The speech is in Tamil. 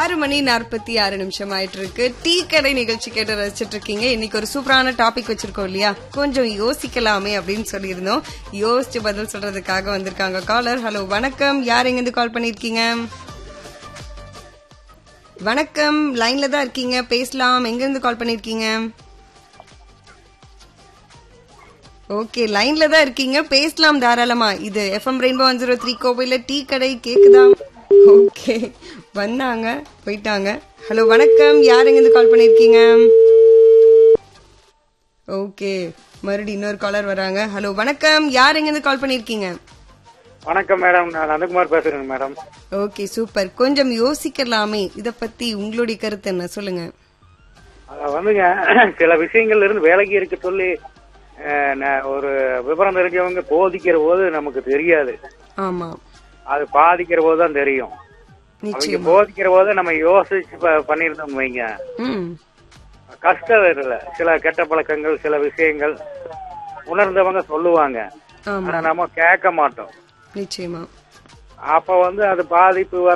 ஆறு மணி நாற்பத்தி ஆறு நிமிஷம் ஆயிட்டு இருக்கு டீ கடை நிகழ்ச்சி கேட்டு ரசிச்சிட்டு இருக்கீங்க இன்னைக்கு ஒரு சூப்பரான டாபிக் வச்சிருக்கோம் இல்லையா கொஞ்சம் யோசிக்கலாமே அப்படின்னு சொல்லியிருந்தோம் யோசிச்சு பதில் சொல்றதுக்காக வந்திருக்காங்க காலர் ஹலோ வணக்கம் யார் எங்க இருந்து கால் பண்ணிருக்கீங்க வணக்கம் லைன்ல தான் இருக்கீங்க பேசலாம் எங்க இருந்து கால் பண்ணிருக்கீங்க ஓகே லைன்ல தான் இருக்கீங்க பேசலாம் தாராளமா இது FM rainbow one zero three கோவில டீ கடை கேக்குதா ஓகே வந்தாங்க போயிட்டாங்க ஹலோ வணக்கம் யார் எங்க இருந்து கால் பண்ணிருக்கீங்க ஓகே மறுபடியும் இன்னொரு காலர் வராங்க ஹலோ வணக்கம் யார் எங்க இருந்து கால் பண்ணிருக்கீங்க வணக்கம் மேடம் நான் நந்தகுமார் பேசுறேங்க மேடம் ஓகே சூப்பர் கொஞ்சம் யோசிக்கலாமே இத பத்தி உங்களுடைய கருத்து என்ன சொல்லுங்க அத வந்துங்க சில விஷயங்கள்ல இருந்து வேலைக்கு இருக்க சொல்லி அஹ், ந- ஒரு விவரம் தெரிஞ்சவங்க போதிக்கிற போது நமக்கு தெரியாது ஆமா அது பாதிக்கிற போது தான் தெரியும் அவங்க நிச்சயம் போதிக்கிற போது நம்ம யோசிச்சு ப- பண்ணியிருந்தோம் வைங்க ம் கஷ்டம் இல்ல சில கெட்ட பழக்கங்கள் சில விஷயங்கள் உணர்ந்தவங்க சொல்லுவாங்க ஆமா ஆனா நம்ம கேட்க மாட்டோம் நிச்சயமா அப்ப வந்து அது பாதிப்பு